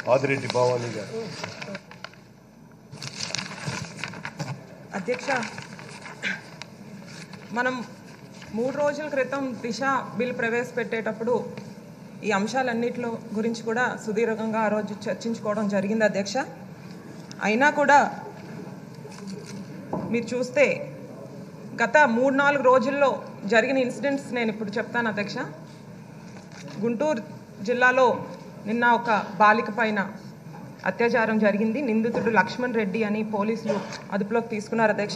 ఆదిరెడ్డి భవానీ గారు అధ్యక్ష మనం మూడు రోజుల క్రితం దిశ బిల్ ప్రవేశపెట్టేటప్పుడు ఈ అంశాలన్నిటిలో గురించి కూడా సుదీర్ఘంగా ఆ రోజు చర్చించుకోవడం జరిగింది అధ్యక్ష అయినా కూడా మీరు చూస్తే గత మూడు నాలుగు రోజుల్లో జరిగిన ఇన్సిడెంట్స్ నేను ఇప్పుడు చెప్తాను అధ్యక్ష గుంటూరు జిల్లాలో నిన్న ఒక బాలిక పైన అత్యాచారం జరిగింది నిందితుడు లక్ష్మణ్ రెడ్డి అని పోలీసులు అదుపులోకి తీసుకున్నారు అధ్యక్ష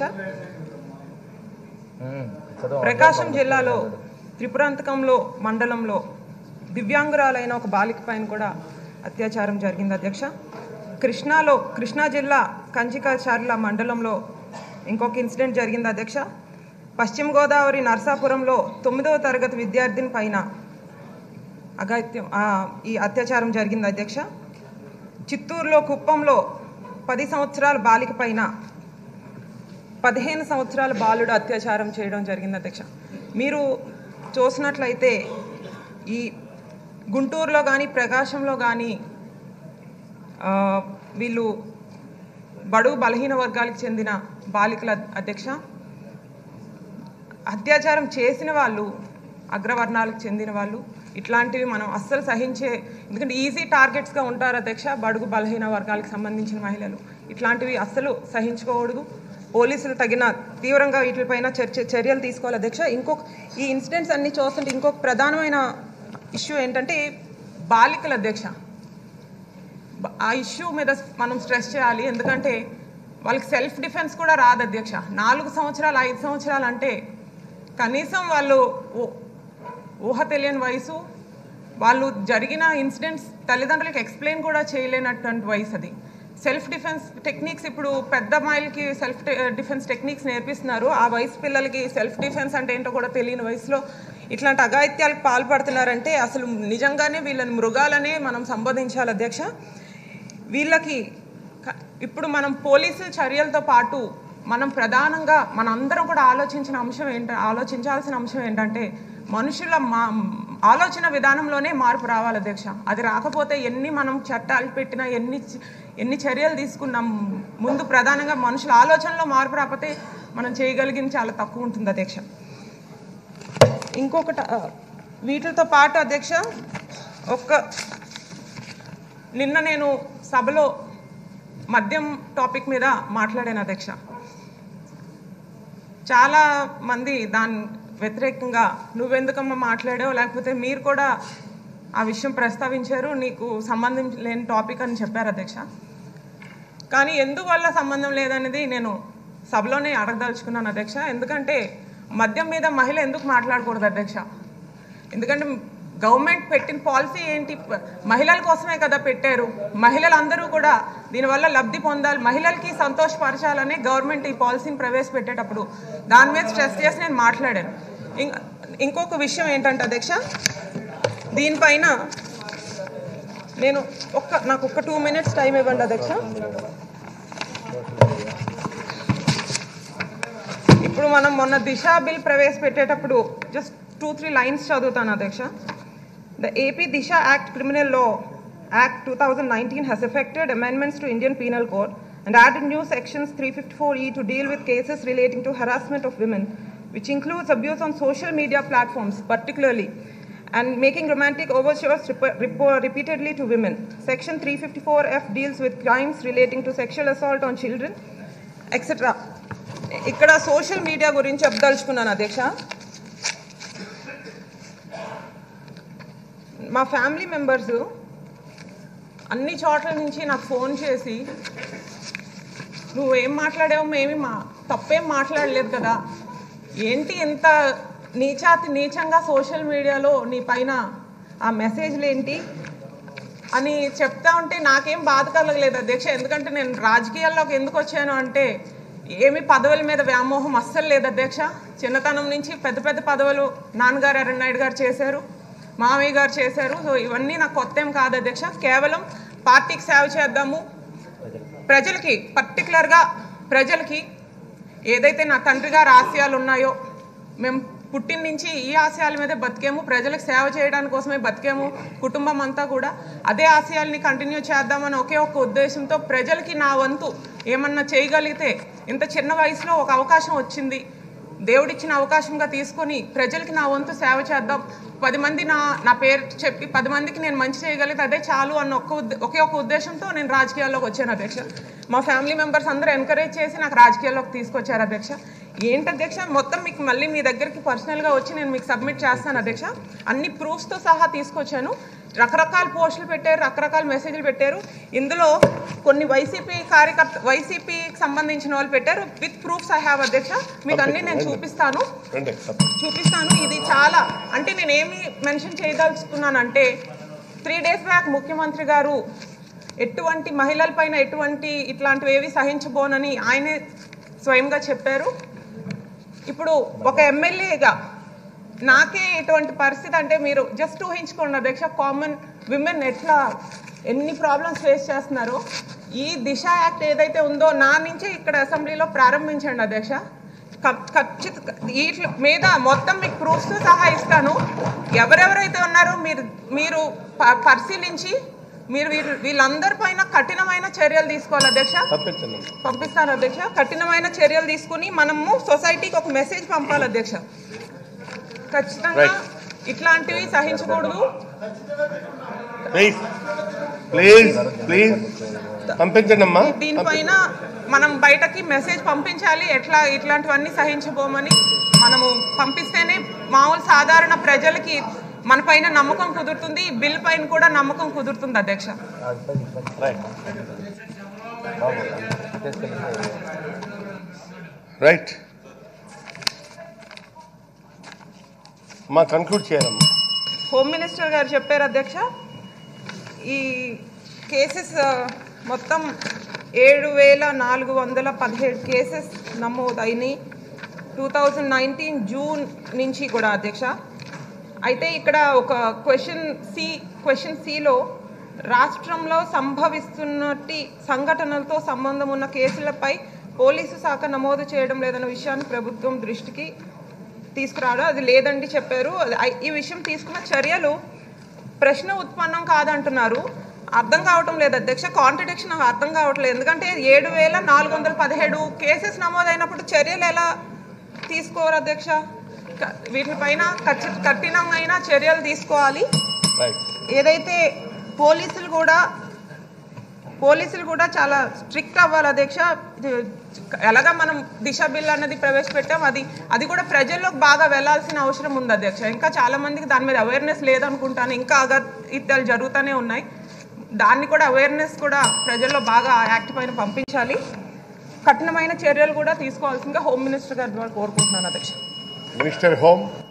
ప్రకాశం జిల్లాలో త్రిపురాంతకంలో మండలంలో దివ్యాంగురాలైన ఒక బాలిక పైన కూడా అత్యాచారం జరిగింది అధ్యక్ష కృష్ణాలో కృష్ణా జిల్లా కంచికాచార్ల మండలంలో ఇంకొక ఇన్సిడెంట్ జరిగింది అధ్యక్ష పశ్చిమ గోదావరి నర్సాపురంలో తొమ్మిదవ తరగతి విద్యార్థిని పైన అఘాయిత్యం ఆ, ఈ అత్యాచారం జరిగింది అధ్యక్ష చిత్తూరులో కుప్పంలో పది సంవత్సరాల బాలిక పైన పదిహేను సంవత్సరాల బాలుడు అత్యాచారం చేయడం జరిగింది అధ్యక్ష మీరు చూసినట్లయితే ఈ గుంటూరులో కానీ ప్రకాశంలో కానీ ఆ, వీళ్ళు బడుగు బలహీన వర్గాలకు చెందిన బాలికల అధ్యక్ష అత్యాచారం చేసిన వాళ్ళు అగ్రవర్ణాలకు చెందిన వాళ్ళు ఇట్లాంటివి మనం అస్సలు సహించే ఎందుకంటే ఈజీ టార్గెట్స్గా ఉంటారు అధ్యక్ష బడుగు బలహీన వర్గాలకు సంబంధించిన మహిళలు ఇట్లాంటివి అస్సలు సహించుకోకూడదు పోలీసులు తగిన తీవ్రంగా వీటిపైన చర్చ చర్యలు తీసుకోవాలి అధ్యక్ష ఇంకొక ఈ ఇన్సిడెంట్స్ అన్ని చూస్తుంటే ఇంకొక ప్రధానమైన ఇష్యూ ఏంటంటే బాలికల అధ్యక్ష బ- ఆ ఇష్యూ మీద మనం స్ట్రెస్ చేయాలి ఎందుకంటే వాళ్ళకి సెల్ఫ్ డిఫెన్స్ కూడా రాదు అధ్యక్ష నాలుగు సంవత్సరాలు ఐదు సంవత్సరాలు అంటే కనీసం వాళ్ళు ఊ- ఊహ తెలియని వయసు వాళ్ళు జరిగిన ఇన్సిడెంట్స్ తల్లిదండ్రులకు ఎక్స్ప్లెయిన్ కూడా చేయలేనటువంటి వయసు అది సెల్ఫ్ డిఫెన్స్ టెక్నిక్స్ ఇప్పుడు పెద్ద అమ్మాయిలకి సెల్ఫ్ డిఫెన్స్ టెక్నిక్స్ నేర్పిస్తున్నారు ఆ వయసు పిల్లలకి సెల్ఫ్ డిఫెన్స్ అంటే ఏంటో కూడా తెలియని వయసులో ఇట్లాంటి అఘాయిత్యాలకు పాల్పడుతున్నారంటే అసలు నిజంగానే వీళ్ళని మృగాలనే మనం సంబోధించాలి అధ్యక్ష వీళ్ళకి క- ఇప్పుడు మనం పోలీసుల చర్యలతో పాటు మనం ప్రధానంగా మన అందరం కూడా ఆలోచించిన అంశం ఏంట ఆలోచించాల్సిన అంశం ఏంటంటే మనుషుల మా ఆలోచన విధానంలోనే మార్పు రావాలి అధ్యక్ష అది రాకపోతే ఎన్ని మనం చట్టాలు పెట్టినా ఎన్ని చ- ఎన్ని చర్యలు తీసుకున్నాం ముందు ప్రధానంగా మనుషుల ఆలోచనలో మార్పు రాకపోతే మనం చేయగలిగింది చాలా తక్కువ ఉంటుంది అధ్యక్ష ఇంకొకటి ఆ, వీటితో పాటు అధ్యక్ష ఒక్క నిన్న నేను సభలో మద్యం టాపిక్ మీద మాట్లాడాను అధ్యక్ష చాలా మంది దాని వ్యతిరేకంగా నువ్వెందుకమ్మా మాట్లాడావు లేకపోతే మీరు కూడా ఆ విషయం ప్రస్తావించారు నీకు సంబంధం లేని టాపిక్ అని చెప్పారు అధ్యక్ష కానీ ఎందువల్ల సంబంధం లేదనేది నేను సభలోనే అడగదలుచుకున్నాను అధ్యక్ష ఎందుకంటే మద్యం మీద మహిళ ఎందుకు మాట్లాడకూడదు అధ్యక్ష ఎందుకంటే గవర్నమెంట్ పెట్టిన పాలసీ ఏంటి ప- మహిళల కోసమే కదా పెట్టారు మహిళలందరూ కూడా దీనివల్ల లబ్ధి పొందాలి మహిళలకి సంతోషపరచాలని గవర్నమెంట్ ఈ పాలసీని ప్రవేశపెట్టేటప్పుడు దాని మీద స్ట్రెస్ చేసి నేను మాట్లాడాను ఇం- ఇంకొక విషయం ఏంటంటే అధ్యక్ష దీనిపైన నేను ఒక్క నాకు ఒక్క టూ మినిట్స్ టైం ఇవ్వండి అధ్యక్ష ఇప్పుడు మనం మొన్న దిశ బిల్ ప్రవేశపెట్టేటప్పుడు జస్ట్ టూ త్రీ లైన్స్ చదువుతాను అధ్యక్ష the AP Disha act criminal law act two thousand nineteen has effected amendments to Indian Penal Code and added new sections 354E to deal with cases relating to harassment of women, which includes abuse on social media platforms particularly and making romantic overtures rep- rep- repeatedly to women. Section 354F deals with crimes relating to sexual assault on children, etcetera ఇక్కడ social media గురించి చెప్పదలుచుకున్నాను అధ్యక్ష మా family members అన్ని చోట్ల నుంచి నాకు phone చేసి నువ్వేం మాట్లాడావు మేమి మా తప్పేం మాట్లాడలేదు కదా ఏంటి ఎంత నీచాతి నీచంగా సోషల్ మీడియాలో నీ పైన ఆ మెసేజ్లు ఏంటి అని చెప్తా ఉంటే నాకేం బాధ కలగలేదు అధ్యక్ష ఎందుకంటే నేను రాజకీయాల్లోకి ఎందుకు వచ్చాను అంటే ఏమి పదవుల మీద వ్యామోహం అస్సలు లేదు అధ్యక్ష చిన్నతనం నుంచి పెద్ద పెద్ద పదవులు నాన్నగారు అరణ్నాయుడు గారు చేశారు మామయ్య గారు చేశారు సో ఇవన్నీ నాకు కొత్త ఏం కాదు అధ్యక్ష కేవలం పార్టీకి సేవ చేద్దాము ప్రజలకి పర్టికులర్గా ప్రజలకి ఏదైతే నా తండ్రి గారి ఆశయాలు ఉన్నాయో మేము పుట్టిన నుంచి ఈ ఆశయాల మీదే బతికేము ప్రజలకు సేవ చేయడానికి కోసమే బతికేము కుటుంబం అంతా కూడా అదే ఆశయాల్ని కంటిన్యూ చేద్దామని ఒకే ఒక ఉద్దేశంతో ప్రజలకి నా వంతు ఏమన్నా చేయగలిగితే ఇంత చిన్న వయసులో ఒక అవకాశం వచ్చింది దేవుడిచ్చిన అవకాశంగా తీసుకొని ప్రజలకి నా వంతు సేవ చేద్దాం పది మంది నా నా పేరు చెప్పి పది మందికి నేను మంచి చేయగలిగితే అదే చాలు అన్న ఒక్క ఉద్ద- ఒకే ఒక ఉద్దేశంతో నేను రాజకీయాల్లోకి వచ్చాను అధ్యక్ష మా ఫ్యామిలీ మెంబర్స్ అందరూ ఎంకరేజ్ చేసి నాకు రాజకీయాల్లోకి తీసుకొచ్చారు అధ్యక్ష ఏంటి అధ్యక్ష మొత్తం మీకు మళ్ళీ మీ దగ్గరికి పర్సనల్గా వచ్చి నేను మీకు సబ్మిట్ చేస్తాను అధ్యక్ష అన్ని ప్రూఫ్స్తో సహా తీసుకొచ్చాను రకరకాల పోస్టులు పెట్టారు రకరకాల మెసేజ్లు పెట్టారు ఇందులో కొన్ని వైసీపీ కార్యకర్త వైసీపీకి సంబంధించిన వాళ్ళు పెట్టారు విత్ ప్రూఫ్స్ ఐ హ్యావ్ అధ్యక్ష మీకు అన్ని నేను చూపిస్తాను రండి చూపిస్తాను ఇది చాలా అంటే నేను ఏమి మెన్షన్ చేయదలుచుకున్నానంటే త్రీ డేస్ బ్యాక్ ముఖ్యమంత్రి గారు ఎటువంటి మహిళల పైన ఎటువంటి ఇట్లాంటివి ఏవి సహించబోనని ఆయనే స్వయంగా చెప్పారు ఇప్పుడు ఒక ఎమ్మెల్యేగా నాకే ఇటువంటి పరిస్థితి అంటే మీరు జస్ట్ ఊహించుకోండి అధ్యక్ష కామన్ విమెన్ ఎట్లా ఎన్ని ప్రాబ్లమ్స్ ఫేస్ చేస్తున్నారో ఈ దిశ యాక్ట్ ఏదైతే ఉందో నా నుంచే ఇక్కడ అసెంబ్లీలో ప్రారంభించండి అధ్యక్ష ఖ- ఖచ్చిత వీటి మీద మొత్తం మీకు ప్రూఫ్స్ సహా ఇస్తాను ఎవరెవరైతే ఉన్నారో మీరు మీరు ప- పరిశీలించి మీరు వీళ్ళ- వీళ్ళందరి పైన కఠినమైన చర్యలు తీసుకోవాలి అధ్యక్ష పంపించండి పంపిస్తాను అధ్యక్ష కఠినమైన చర్యలు తీసుకుని మనము సొసైటీకి ఒక మెసేజ్ పంపాలి అధ్యక్ష ఖచ్చితంగా Right. ఇట్లాంటివి సహించకూడదు ప్లీజ్ ప్లీజ్ ప్లీజ్ పంపించండి అమ్మా దీనిపైన మనం బయటకి మెసేజ్ పంపించాలి ఎట్లా ఇట్లాంటివన్నీ సహించబోమని మనము పంపిస్తేనే మామూలు సాధారణ ప్రజలకి మన పైన నమ్మకం కుదురుతుంది ఈ బిల్ పైన కూడా నమ్మకం కుదురుతుంది అధ్యక్ష రైట్ మా కన్క్లూడ్ చేయాలమ్మా హోమ్ మినిస్టర్ గారు చెప్పారు అధ్యక్ష ఈ కేసెస్ ఆ, మొత్తం ఏడు వేల నాలుగు వందల పదిహేడు కేసెస్ నమోదైనాయి టూ థౌజండ్ నైన్టీన్ జూన్ నుంచి కూడా అధ్యక్ష అయితే ఇక్కడ ఒక క్వశ్చన్ సి క్వశ్చన్ సిలో రాష్ట్రంలో సంభవిస్తున్నట్టి సంఘటనలతో సంబంధం ఉన్న కేసులపై పోలీసు శాఖ నమోదు చేయడం లేదన్న విషయాన్ని ప్రభుత్వం దృష్టికి తీసుకురావడం అది లేదండి చెప్పారు అది- ఐ- ఈ విషయం తీసుకున్న చర్యలు ప్రశ్న ఉత్పన్నం కాదంటున్నారు అర్థం కావటం లేదు అధ్యక్ష కాంట్రడిక్షన్ నాకు అర్థం కావట్లేదు ఎందుకంటే ఏడు వేల నాలుగు వందల పదిహేడు కేసెస్ నమోదైనప్పుడు చర్యలు ఎలా తీసుకోరు అధ్యక్ష క- వీటిపైన ఖచ్చి- కఠినమైన చర్యలు తీసుకోవాలి రైట్ ఏదైతే పోలీసులు కూడా పోలీసులు కూడా చాలా స్ట్రిక్ట్ అవ్వాలి అధ్యక్ష ఇది ఎలాగా మనం దిశ బిల్ అన్నది ప్రవేశపెట్టాం అది అది కూడా ప్రజల్లోకి బాగా వెళ్ళాల్సిన అవసరం ఉంది అధ్యక్ష ఇంకా చాలా మందికి దాని మీద అవేర్నెస్ లేదనుకుంటాను ఇంకా అగత్యాలు జరుగుతూనే ఉన్నాయి దాన్ని కూడా అవేర్నెస్ కూడా ప్రజల్లో బాగా ఆ యాక్ట్ పైన పంపించాలి కఠినమైన చర్యలు కూడా తీసుకోవాల్సిందిగా హోమ్ మినిస్టర్ గారి ద్వారా కోరుకుంటున్నాను అధ్యక్ష మినిస్టర్ హోమ్